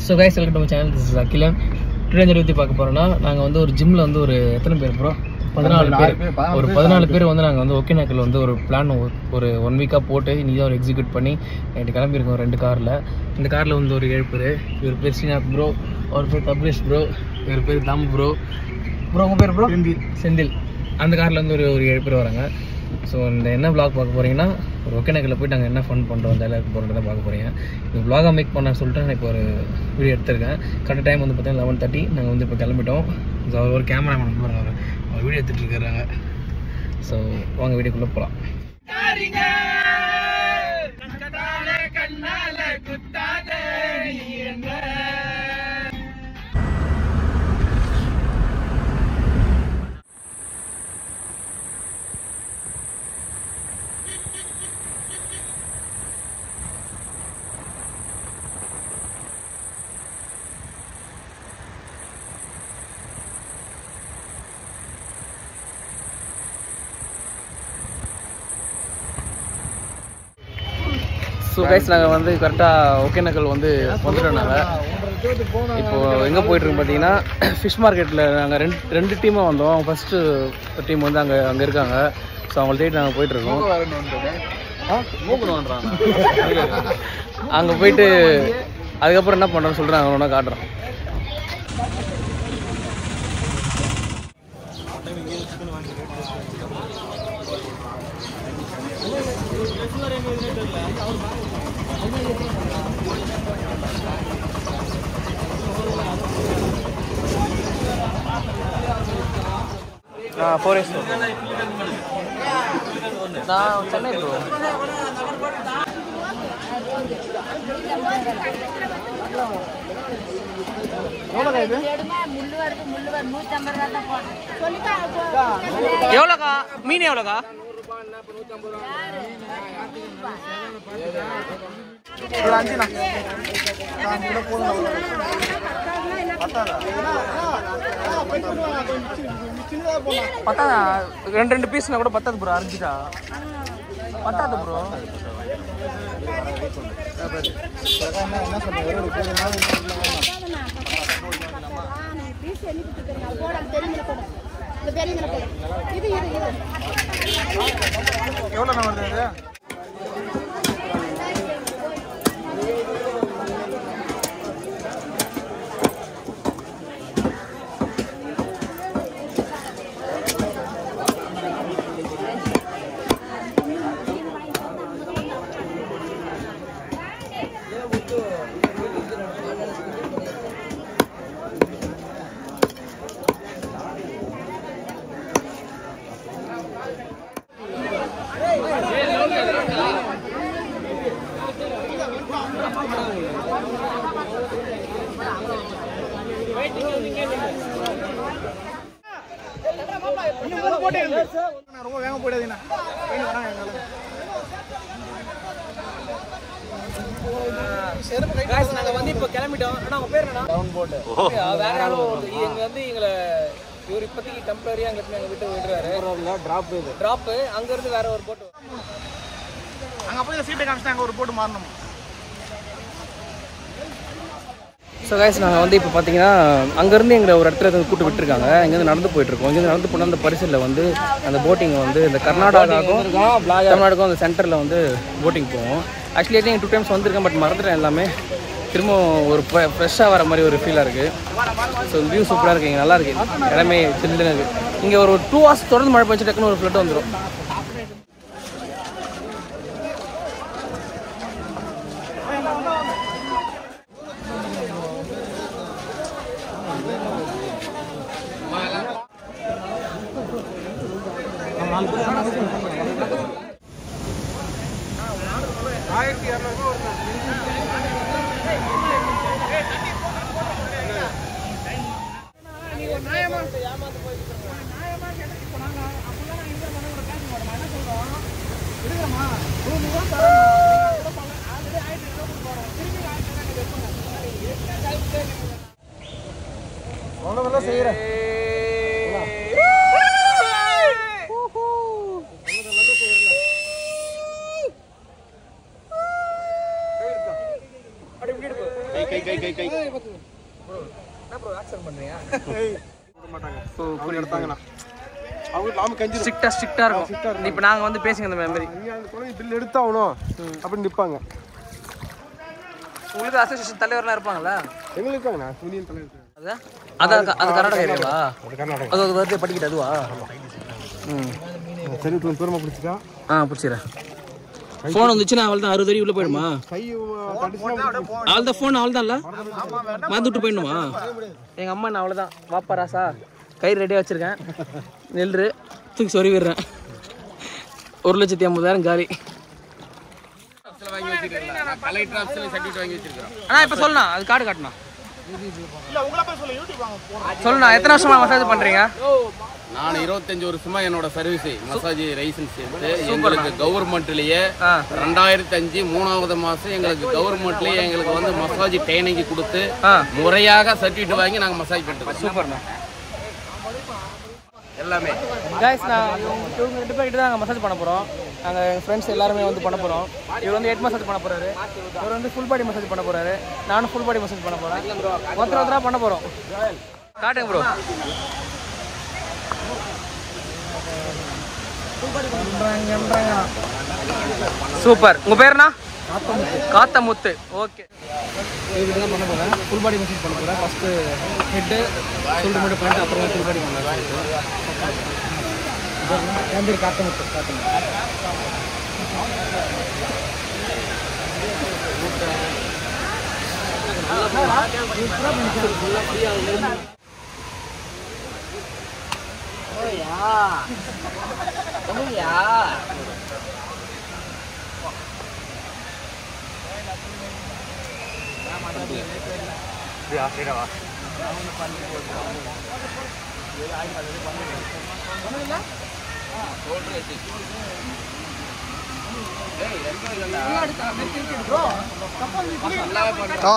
So guys welcome to channel this is Akilan today இந்த பற்றி பார்க்க போகிறோம்னா நாங்கள் வந்து ஒரு ஜிம்மில் வந்து ஒரு எத்தனை பேர் ப்ரோ பதினாலு பேர் ஒரு பதினாலு பேர் வந்து நாங்கள் வந்து ஒகேனக்கல் வந்து ஒரு பிளான் ஒரு ஒன் வீக்காக போட்டு இன்னி தான் ஒரு எக்ஸிக்யூட் பண்ணி நைட்டு கிளம்பியிருக்கோம் ரெண்டு காரில் இந்த காரில் வந்து ஒரு ஏழு பேர் இவர் பேர் ஸ்ரீநாத் ப்ரோ அவர் பேர் தப்ரேஷ் ப்ரோ இவர் பேர் தாம் ப்ரோ ப்ரோ உங்கள் பேர் ப்ரோ செந்தில் செந்தில் அந்த காரில் வந்து ஒரு ஒரு ஏழு பேர் வராங்க ஸோ இந்த என்ன vlog பார்க்க போகிறீங்கன்னா ஒரு ஒகேனக்கல்ல போய் நாங்கள் என்ன ஃபன் பண்ணுறோம் அந்த எல்லாருக்கும் போகிறத பார்க்க போகிறீங்க இந்த vlog-அ மேக் பண்ண சொல்லிட்டு நான் இப்போ ஒரு வீடியோ எடுத்திருக்கேன் கரெக்ட் டைம் வந்து பார்த்தீங்கன்னா லெவன் தேர்ட்டி நாங்கள் வந்து இப்போ கிளம்பிட்டோம் ஸோ அவர் ஒரு கேமராமேன் வந்து பாருங்க அவர் அவர் வீடியோ எடுத்துகிட்டு இருக்காங்க ஸோ வாங்க வீடியோக்குள்ளே போகலாம் ஸோ கைஸ் நாங்கள் வந்து கரெக்டாக ஒகேனக்கல் வந்து வந்துட்டோம் நாங்கள் இப்போ எங்கே போயிட்டுருக்கோம் பார்த்தீங்கன்னா ஃபிஷ் மார்க்கெட்டில் நாங்கள் ரெண்டு ரெண்டு டீமாக வந்தோம் ஃபஸ்ட்டு டீம் வந்து அங்கே அங்கே இருக்காங்க ஸோ அவங்கள தேடி நாங்கள் போயிட்டுருக்கோம் அங்கே போயிட்டு அதுக்கப்புறம் என்ன பண்ணுறோன்னு சொல்லிட்டு நாங்கள் ஒன்றா காட்டுறோம் ஃபோர் இயர்ஸ் நான் சென்னை ப்ரோ எவ்வளோக்கா மீன் எவ்வளோக்கா பத்தாதா ரெண்டு ரெண்டு பீஸ்னா கூட பத்தாது ப்ரோ அரைஞ்சிட்டா பத்தாது ப்ரோ எவ்வளோ வருது இது ரொம்ப வேகம் போயிடாதீண்ணா நாங்கள் வந்து இப்போ கிளம்பிட்டோம் ஆனால் அவங்க பேர் என்னன்னா டவுன் போட்டு வேற யாரும் எங்க வந்து எங்களை இவர் இப்போதைக்கு டெம்பரரியாக அங்கே எங்கள் வீட்டு விடுறாரு ட்ராப் இது ட்ராப்பு அங்கேருந்து வேற ஒரு போட்டு அங்கே போய் சீட்டை காமிச்சிட்டாங்க ஒரு போட்டு மாறணும் ஸோ கைஸ் நாங்கள் வந்து இப்போ பார்த்தீங்கன்னா அங்கேருந்து எங்களை ஒரு இடத்துல வந்து கூட்டு விட்டுருக்காங்க இங்கேருந்து நடந்து போயிட்டுருக்கோம் இங்கேருந்து நடந்து போனால் அந்த பரிசலில் வந்து அந்த போட்டிங் வந்து இந்த கர்நாடகாவுக்கும் தமிழ்நாடுக்கும் அந்த சென்டரில் வந்து போட்டிங் போவோம் ஆக்சுவலி எங்கள் டூ டைம்ஸ் வந்திருக்கேன் பட் மறந்துட்டேன் எல்லாமே திரும்ப ஒரு ஃப்ரெஷ்ஷாக வர மாதிரி ஒரு ஃபீலாக இருக்குது ஸோ வியூ சூப்பராக இருக்குது இங்கே நல்லா இருக்குது இடமே சில்லுன்னு இருக்குது இங்கே ஒரு டூ ஹவர்ஸ் தொடர்ந்து மழை பெஞ்சு டக்குன்னு ஒரு ஃப்ளட் வந்துடும் ஆயிரத்தி இரநூறுபா அவ்வளோதான் செய்கிறேன் கை கை கை கை கை என்ன ப்ரோ ஆக்சன் பண்றீங்க அவங்க எடுத்தாங்கண்ணா அவங்க நாம கஞ்சி ஸ்ட்ரிக்டா ஸ்ட்ரிக்டா இருக்கும் இப்போ நாங்க வந்து பேசுங்க இந்த மாதிரி ஐயா அந்த குழந்தை பில் எடுத்தாகணும் அப்படின்னு நிற்பாங்க உங்களுக்கு அசோசியேஷன் தலைவர்லாம் இருப்பாங்களா எங்களுக்கு இருக்காங்கண்ணா யூனியன் தலைவர் அதான் அது அது கர்நாடகா ஏரியாவா அது கர்நாடகா அது ஒரு வார்த்தை படிக்கிட்டு அதுவா ம் சரி கொஞ்சம் தூரமாக பிடிச்சிக்கா ஆ பிடிச்சிடுறேன் ஃபோன் வந்துச்சுன்னா அவள் தான் அறுபது அடி உள்ள போயிடுமா கை கடிச்சுனா அவள் தான் ஃபோன் அவள் தான்ல மறந்து விட்டு போயிடணுமா எங்கள் அம்மா நான் அவ்வளோதான் வாப்பா ராசா கயிறு ரெடியாக வச்சுருக்கேன் நெல்லு தூக்கி சொறி விடுறேன் ஒரு லட்சத்தி ஐம்பதாயிரம் காலி அண்ணா இப்போ சொல்லணும் அது கார்டு காட்டணும் சொல்லுண்ணா எத்தனை வருஷமா மசாஜ் பண்ணுறீங்க நான் இருபத்தஞ்சு வருஷமா என்னோட சர்வீஸ் மசாஜ் லைசன்ஸ் எடுத்து எங்களுக்கு கவர்மெண்ட்லயே ஆ ரெண்டாயிரத்தி அஞ்சு மூணாவது மாசம் எங்களுக்கு கவர்மெண்ட்லயே எங்களுக்கு வந்து மசாஜ் ட்ரைனிங் கொடுத்து ஆ முறையாக சர்டிஃபிகேட் வாங்கி நாங்க மசாஜ் பண்ணிட்டு சூப்பர்ண்ணா எல்லாமே கைஸ் நான் இவங்க இவங்க ரெண்டு பேர்கிட்ட தான் நாங்கள் மசாஜ் பண்ண போகிறோம் நாங்கள் எங்கள் ஃப்ரெண்ட்ஸ் எல்லாருமே வந்து பண்ண போகிறோம் இவர் வந்து ஹெட் மசாஜ் பண்ண போகிறாரு இவர் வந்து ஃபுல் பாடி மசாஜ் பண்ண போகிறாரு நானும் ஃபுல் பாடி மசாஜ் பண்ண போகிறேன் ஒருத்தர் ஒருத்தராக பண்ண போகிறோம் காட்டுங்க ப்ரோ சூப்பர் உங்கள் பேருண்ணா காத்தமுத்து ஓகே இதுக்கு தான் பண்ண போகிறேன் ஃபுல் பாடி மசாஜ் பண்ண போகிறேன் ஃபஸ்ட்டு ஹெட்டு ஷோல்டர் மட்டும் பண்ணிட்டு அப்புறம் ஃபுல் பாடி பண்ணலாம் என் பேர் காத்தமுத்து காத்தமுத்து ஆ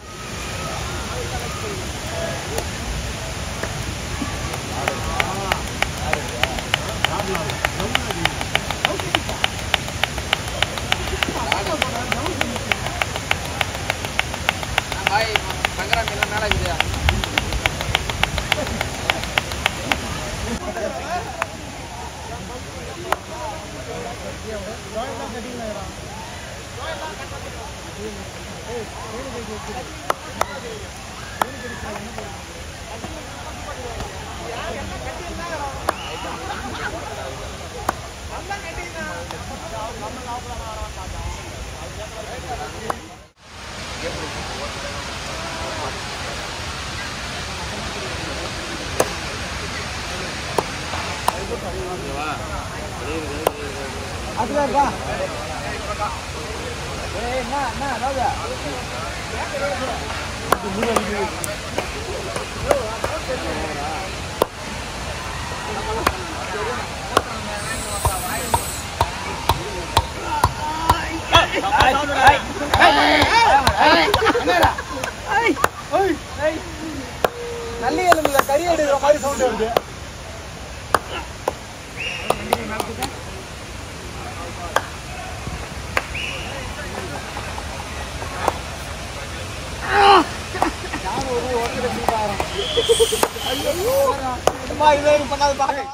நல்லி எலும்புல கறி எடுக்கிற மாதிரி சவுண்ட் வருது பண்ணாது பாக்க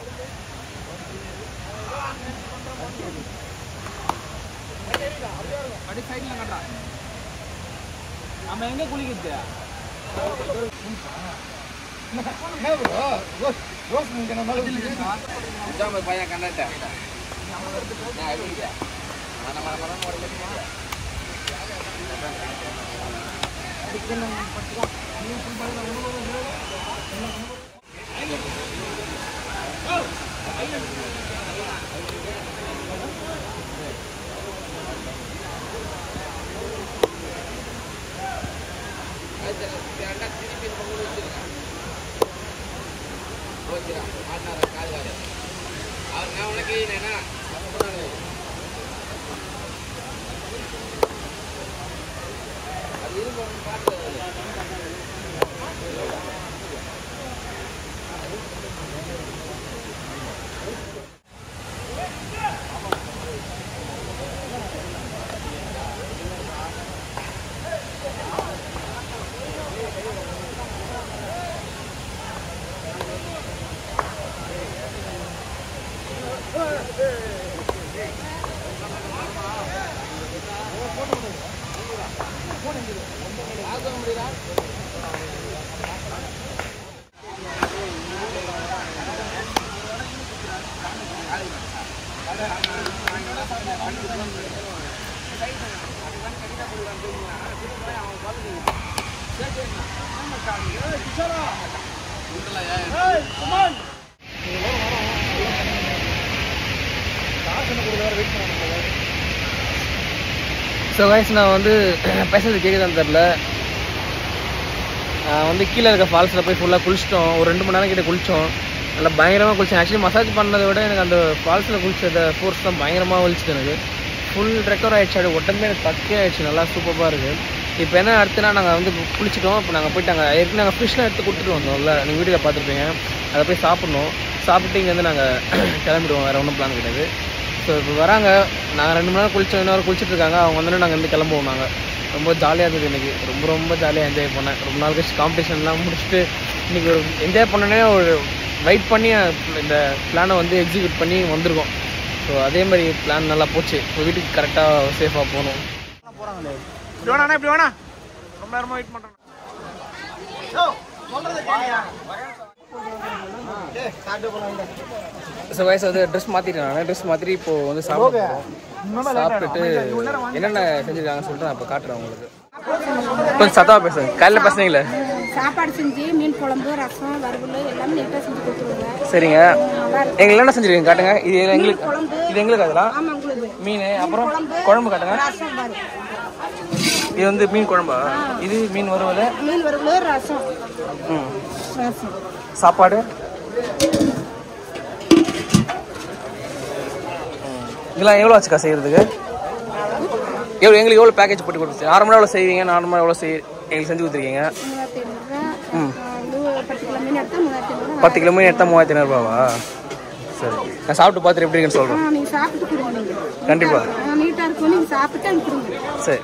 அப்படி சைடில் கட்டுறா நம்ம எங்கே குளிக்கிறது பையன் கண்டாட்ட ஸோ கைஸ் நான் வந்து பேசுறது கேட்குதான்னு தெரில நான் வந்து கீழே இருக்க ஃபால்ஸில் போய் ஃபுல்லாக குளிச்சிட்டோம் ஒரு ரெண்டு மணி நேரம் கிட்ட குளித்தோம் நல்லா பயங்கரமாக குளிச்சேன் ஆக்சுவலி மசாஜ் பண்ணதை விட எனக்கு அந்த ஃபால்ஸில் குளிச்சத ஃபோர்ஸ் தான் பயங்கரமாக வலிச்சுது எனக்கு ஃபுல் ரெக்கவர் ஆயிடுச்சு அப்படி உடம்பே எனக்கு பக்கே ஆயிடுச்சு நல்லா சூப்பராக இருக்குது இப்போ என்ன அடுத்துனா நாங்கள் வந்து குளிச்சிட்டோம் இப்போ நாங்கள் போயிட்டு நாங்கள் ஏற்கனவே நாங்கள் ஃபிஷ்லாம் எடுத்து கொடுத்துட்டு வந்தோம்ல நீங்கள் வீடியோவில் பார்த்துருப்பீங்க அதை போய் சாப்பிட்ணும் சாப்பிட்டு இங்கேருந்து நாங்கள் கிளம்பிடுவோம் வேறு ஒன்றும் பிளான் கிடையாது ஸோ இப்போ வராங்க நாங்கள் ரெண்டு மணி நேரம் குளிச்சோம் இன்னொரு குளிச்சிட்டு இருக்காங்க அவங்க வந்து நாங்கள் இருந்து கிளம்புவோம் நாங்கள் ரொம்ப ஜாலியாக இருந்தது இன்னைக்கு ரொம்ப ரொம்ப ஜாலியாக என்ஜாய் பண்ணேன் ரொம்ப நாள் கழிச்சு காம்படிஷன்லாம் முடிச்சுட்டு இன்னைக்கு ஒரு என்ஜாய் பண்ணனே ஒரு வெயிட் பண்ணி இந்த பிளானை வந்து எக்ஸிக்யூட் பண்ணி வந்திருக்கோம் ஸோ அதே மாதிரி பிளான் நல்லா போச்சு இப்போ வீட்டுக்கு கரெக்டாக சேஃபாக போகணும் போறாங்களே இப்படி வேணா இப்படி வேணா ரொம்ப நேரமா வெயிட் பண்றேன் யோ சொல்றத கேளியா ஏய் சாப்பிட்டு போலாம் ஸோ வயசு வந்து ட்ரெஸ் மாற்றிட்டேன் நான் ட்ரெஸ் மாற்றி இப்போ வந்து சாப்பிட இன்னும் சாப்பிட்டுட்டு என்னென்ன செஞ்சுருக்காங்கன்னு சொல்லிட்டு நான் இப்போ காட்டுறேன் உங்களுக்கு கொஞ்சம் சத்தமாக பேசுங்க காலையில் பேசுனீங்களே சாப்பாடு செஞ்சு மீன் குழம்பு ரசம் வறுவல் எல்லாமே நீட்டாக செஞ்சு கொடுத்துருங்க சரிங்க நல்லா இருக்கும் எங்களுக்கு என்ன செஞ்சிருக்கீங்க காட்டுங்க இது எங்களுக்கு குழம்பு. இது எங்களுக்கு அதெல்லாம் ஆமாம் உங்களுக்கு மீன் அப்புறம் குழம்பு காட்டுங்க ரசம் வறு இது வந்து மீன் குழம்பா இது மீன் வறுவல் மீன் வறுவல் ரசம் ம் ரசம் சாப்பாடு இதெல்லாம் எவ்வளோ ஆச்சுக்கா செய்யறதுக்கு எவ்வளோ எங்களுக்கு எவ்வளோ பேக்கேஜ் போட்டு கொடுத்து நார்மலாக எவ்வளோ செய்வீங்க நார்மலாக எவ்வளோ செய் எங்களுக்கு செஞ்சு கொடுத்துருக்கீங்க மூவாயிரத்தி ஐநூறுரூவா பத்து கிலோ மீன் எடுத்தால் மூவாயிரத்தி ஐநூறுரூவா பத்து கிலோ மீன் எடுத்தால் மூவாயிரத்தி ஐநூறுபாவா சரி நான் சாப்பிட்டு பார்த்துட்டு எப்படி இருக்குன்னு சொல்கிறேன் ஆ நீங்கள் சாப்பிட்டு கொடுங்க நீங்கள் கண்டிப்பாக நீட்டாக இருக்கும் நீங்கள் சாப்பிட்டு அனுப்பி கொடுங்க சரி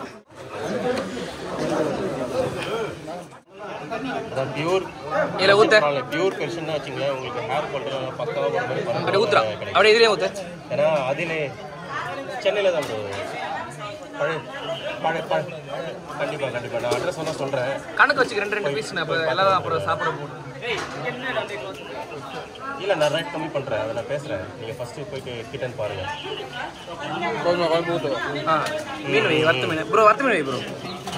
அதான் பியூர் இதில் ஊற்ற பியூர் பெர்ஷன் வச்சுங்களேன் உங்களுக்கு ஹேர் குவாலிட்டி பக்காவாக போகிற மாதிரி படம் அப்படி ஊற்றுறான் அப்படியே இதுலேயே ஊற்ற ஏன்னா அதிலே சென்னையில் தான் bro. பழைய பழைய பழைய கண்டிப்பாக கண்டிப்பாக நான் அட்ரஸ் சொன்னால் சொல்கிறேன் கணக்கு வச்சுக்க ரெண்டு ரெண்டு பீஸ் நான் இப்போ எல்லாரும் அப்புறம் சாப்பிட போகணும் இல்லை நான் ரேட் கம்மி பண்ணுறேன் அதை நான் பேசுகிறேன் நீங்கள் ஃபஸ்ட்டு போயிட்டு கிட்டன் பாருங்கள் ஆ மீன் வை வறுத்த மீன் ப்ரோ வறுத்த மீன் வை ப்ரோ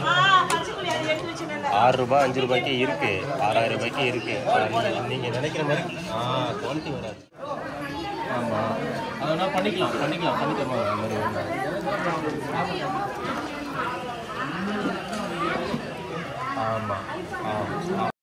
ஆறு ரூபாய் அஞ்சு ரூபாய்க்கு இருக்கு ஆறாயிரம் ரூபாய்க்கு இருக்கு நீங்கள் நினைக்கிற மாதிரி ஆ குவாலிட்டி வராது ஆமாம் அதெல்லாம் பண்ணிக்கலாம் பண்ணிக்கலாம் பண்ணி தருவாங்க அந்த மாதிரி ஆமாம் ஆமாம்